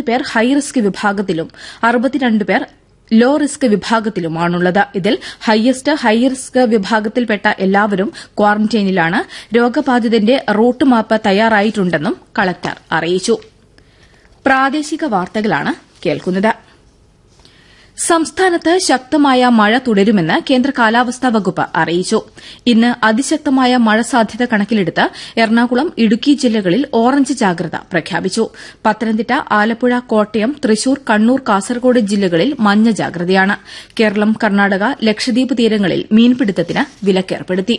പതിമൂന്ന് പേർ ഹൈറിസ്ക് വിഭാഗത്തിലും അറുപത്തിരണ്ട് പേർ ലോ റിസ്ക് വിഭാഗത്തിലുമാണുള്ളത് ഇതിൽ ഹയസ്റ്റ് ഹൈ റിസ്ക് വിഭാഗത്തിൽപ്പെട്ട എല്ലാവരും ക്വാറന്റൈനിലാണ് രോഗബാധിതന്റെ റൂട്ട് മാപ്പ് തയ്യാറായിട്ടുണ്ടെന്നും കളക്ടർ അറിയിച്ചു പ്രാദേശിക വാർത്തകളാണ് കേൾക്കുന്നത് സംസ്ഥാനത്ത് ശക്തമായ മഴ തുടരുമെന്ന് കേന്ദ്ര കാലാവസ്ഥാ വകുപ്പ് അറിയിച്ചു ഇന്ന് അതിശക്തമായ മഴ സാധ്യത കണക്കിലെടുത്ത് എറണാകുളം ഇടുക്കി ജില്ലകളിൽ ഓറഞ്ച് ജാഗ്രത പ്രഖ്യാപിച്ചു പത്തനംതിട്ട ആലപ്പുഴ കോട്ടയം തൃശൂർ കണ്ണൂർ കാസർഗോഡ് ജില്ലകളിൽ മഞ്ഞ ജാഗ്രതയാണ് കേരളം കർണാടക ലക്ഷദ്വീപ് തീരങ്ങളിൽ മീൻപിടുത്തത്തിന് വിലക്കേർപ്പെടുത്തി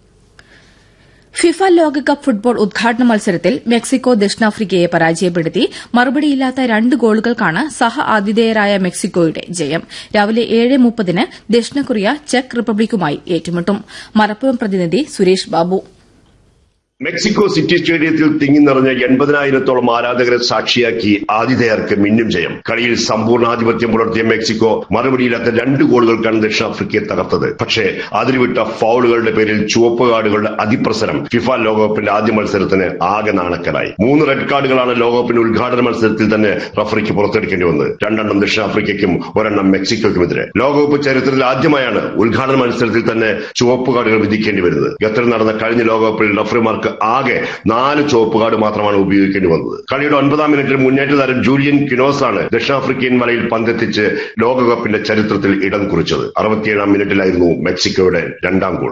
ഫിഫ ലോകകപ്പ് ഫുട്ബോൾ ഉദ്ഘാടന മത്സരത്തിൽ മെക്സിക്കോ ദക്ഷിണാഫ്രിക്കയെ പരാജയപ്പെടുത്തി മറുപടിയില്ലാത്ത രണ്ട് ഗോളുകൾക്കാണ് സഹ ആതിഥേയരായ മെക്സിക്കോയുടെ ജയം രാവിലെ ഏഴ് മുപ്പതിന് ദക്ഷിണ കൊറിയ ചെക്ക് റിപ്പബ്ലിക്കുമായി ഏറ്റുമുട്ടും മലപ്പുറം പ്രതിനിധി സുരേഷ് ബാബു മെക്സിക്കോ സിറ്റി സ്റ്റേഡിയത്തിൽ തിങ്ങി നിറഞ്ഞ എൺപതിനായിരത്തോളം ആരാധകരെ സാക്ഷിയാക്കി ആതിഥേയർക്ക് മിന്നും ജയം കളിയിൽ സമ്പൂർണ്ണാധിപത്യം പുലർത്തിയ മെക്സിക്കോ മറുപടിയില്ലാത്ത രണ്ട് ഗോളുകൾക്കാണ് ദക്ഷിണാഫ്രിക്കയെ തകർത്തത് പക്ഷേ അതിരുവിട്ട ഫൌളുകളുടെ പേരിൽ ചുവപ്പ് കാർഡുകളുടെ അതിപ്രസരം ഫിഫ ലോകകപ്പിന്റെ ആദ്യ മത്സരത്തിന് ആകെ നാണക്കരായി മൂന്ന് റെഡ് കാർഡുകളാണ് ലോകകപ്പിന്റെ ഉദ്ഘാടന മത്സരത്തിൽ തന്നെ റഫറിക്ക് പുറത്തെടുക്കേണ്ടി വന്നത് രണ്ടെണ്ണം ദക്ഷിണാഫ്രിക്കയ്ക്കും ഒരെണ്ണം മെക്സിക്കോയ്ക്കുമെതിരെ ലോകകപ്പ് ചരിത്രത്തിൽ ആദ്യമായാണ് ഉദ്ഘാടന മത്സരത്തിൽ തന്നെ ചുവപ്പ് കാർഡുകൾ വിധിക്കേണ്ടി വരുന്നത് ഖത്തറിൽ നടന്ന കഴിഞ്ഞ ലോകകപ്പിൽ റഫറിമാർക്ക് ആകെ നാല് ചുവപ്പ് കാർഡ് മാത്രമാണ് ഉപയോഗിക്കേണ്ടി വന്നത് കളിയുടെ ഒൻപതാം മിനിറ്റിൽ മുന്നേറ്റ താരം ജൂലിയൻ കിനോസ് ആണ് ദക്ഷിണാഫ്രിക്കൻ വലയിൽ പന്തെത്തിച്ച് ലോകകപ്പിന്റെ ചരിത്രത്തിൽ ഇടം കുറിച്ചത് അറുപത്തിയേഴാം മിനിറ്റിലായിരുന്നു മെക്സിക്കോയുടെ രണ്ടാം ഗോൾ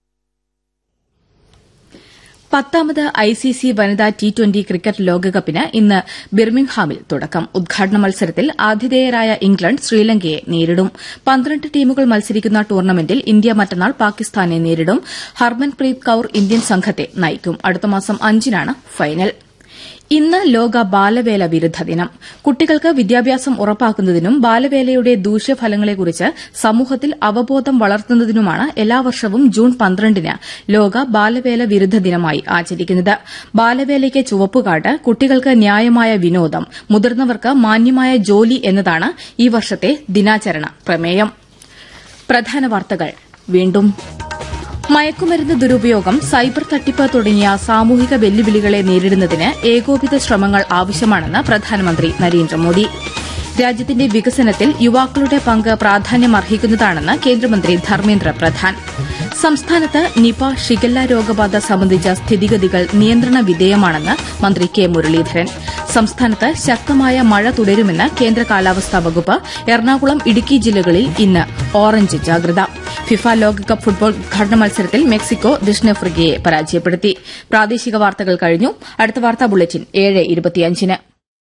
പത്താമത് ഐസിസി വനിതാ ടി ട്വന്റി ക്രിക്കറ്റ് ലോകകപ്പിന് ഇന്ന് ബിർമിംഗ്ഹാമിൽ തുടക്കം ഉദ്ഘാടന മത്സരത്തിൽ ആതിഥേയരായ ഇംഗ്ലണ്ട് ശ്രീലങ്കയെ നേരിടും പന്ത്രണ്ട് ടീമുകൾ മത്സരിക്കുന്ന ടൂർണമെന്റിൽ ഇന്ത്യ മറ്റന്നാൾ പാകിസ്ഥാനെ നേരിടും ഹർമൻപ്രീത് കൌർ ഇന്ത്യൻ സംഘത്തെ നയിക്കും അടുത്തമാസം അഞ്ചിനാണ് ഫൈനൽ ഇന്ന് ലോക ബാലവേല വിരുദ്ധ ദിനം കുട്ടികൾക്ക് വിദ്യാഭ്യാസം ഉറപ്പാക്കുന്നതിനും ബാലവേലയുടെ ദൂഷ്യഫലങ്ങളെക്കുറിച്ച് സമൂഹത്തിൽ അവബോധം വളർത്തുന്നതിനുമാണ് എല്ലാ വർഷവും ജൂൺ പന്ത്രണ്ടിന് ലോക ബാലവേല വിരുദ്ധ ദിനമായി ആചരിക്കുന്നത് ബാലവേലയ്ക്ക് ചുവപ്പുകാർഡ് കുട്ടികൾക്ക് ന്യായമായ വിനോദം മുതിർന്നവർക്ക് മാന്യമായ ജോലി എന്നതാണ് ഈ വർഷത്തെ ദിനാചരണ പ്രമേയം പ്രധാന വാർത്തകൾ വീണ്ടും മയക്കുമരുന്ന് ദുരുപയോഗം സൈബർ തട്ടിപ്പ് തുടങ്ങിയ സാമൂഹിക വെല്ലുവിളികളെ നേരിടുന്നതിന് ഏകോപിത ശ്രമങ്ങൾ ആവശ്യമാണെന്ന് പ്രധാനമന്ത്രി നരേന്ദ്രമോദി രാജ്യത്തിന്റെ വികസനത്തിൽ യുവാക്കളുടെ പങ്ക് പ്രാധാന്യമർഹിക്കുന്നതാണെന്ന് കേന്ദ്രമന്ത്രി ധർമ്മേന്ദ്ര പ്രധാൻ സംസ്ഥാനത്ത് നിപ ഷിഗല്ല രോഗബാധ സംബന്ധിച്ച സ്ഥിതിഗതികൾ നിയന്ത്രണ വിധേയമാണെന്ന് മന്ത്രി കെ മുരളീധരൻ സംസ്ഥാനത്ത് ശക്തമായ മഴ തുടരുമെന്ന് കേന്ദ്ര കാലാവസ്ഥാ വകുപ്പ് എറണാകുളം ഇടുക്കി ജില്ലകളിൽ ഇന്ന് ഓറഞ്ച് ജാഗ്രത ഫിഫ ലോകകപ്പ് ഫുട്ബോൾ ഉദ്ഘാടന മത്സരത്തിൽ മെക്സിക്കോ ദക്ഷിണാഫ്രിക്കയെ പരാജയപ്പെടുത്തി പ്രാദേശിക വാർത്തകൾ കഴിഞ്ഞു അടുത്ത വാർത്താ ബുള്ളറ്റിൻ ഏഴ് ഇരുപത്തിയഞ്ചിന്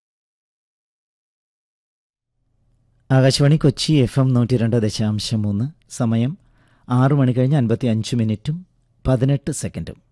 ആകാശവാണി കൊച്ചി എഫ് എം നൂറ്റി രണ്ട് ദശാംശം മൂന്ന് സമയം ആറു മണി കഴിഞ്ഞ് അൻപത്തി അഞ്ച് മിനിറ്റും പതിനെട്ട് സെക്കൻഡും